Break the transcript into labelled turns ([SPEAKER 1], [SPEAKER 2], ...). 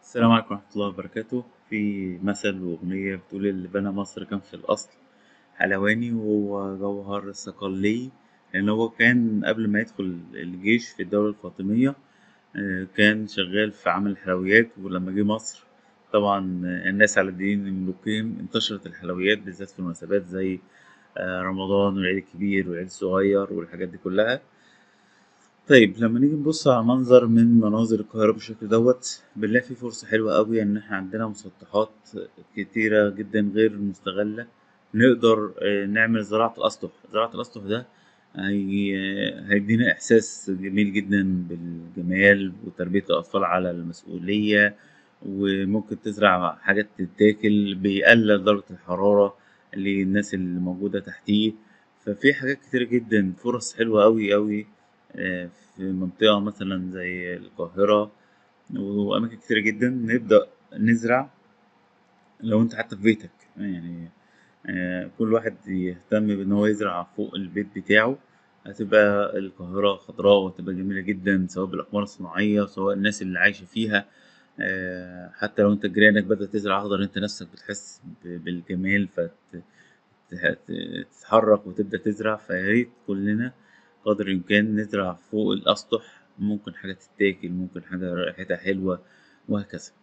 [SPEAKER 1] السلام عليكم ورحمة الله وبركاته في مثل وأغنية بتقول اللي بنى مصر كان في الأصل حلواني وهو جوهر الصقلية لأن هو كان قبل ما يدخل الجيش في الدولة الفاطمية آه، كان شغال في عمل الحلويات ولما جه مصر طبعا آه، الناس على دين الملوكين انتشرت الحلويات بالذات في المناسبات زي آه، رمضان والعيد الكبير والعيد الصغير والحاجات دي كلها طيب لما نيجي نبص على منظر من مناظر القاهرة بالشكل دوت بنلاقي فيه فرصة حلوة أوي إن إحنا عندنا مسطحات كتيرة جدا غير مستغلة نقدر آه، نعمل زراعة الأسطح زراعة الأسطح ده هي... هيدينا إحساس جميل جدا بالجمال وتربية الأطفال على المسؤولية وممكن تزرع حاجات تتاكل بيقلل درجة الحرارة للناس اللي موجودة تحتيه ففي حاجات كتيرة جدا فرص حلوة أوي أوي آه، في منطقة مثلا زي القاهرة وأماكن كتيرة جدا نبدأ نزرع لو أنت حتى في بيتك يعني آه، كل واحد يهتم بإن هو يزرع فوق البيت بتاعه هتبقى القاهرة خضراء وهتبقى جميلة جدا سواء بالأقمار الصناعية سواء الناس اللي عايشة فيها آه، حتى لو أنت جيرانك بدأت تزرع أخضر أنت نفسك بتحس ب- بالجمال فتتحرك وتبدأ تزرع فياريت كلنا قدر الإمكان نزرع فوق الأسطح ممكن حاجة تتاكل ممكن حاجة ريحتها حلوة وهكذا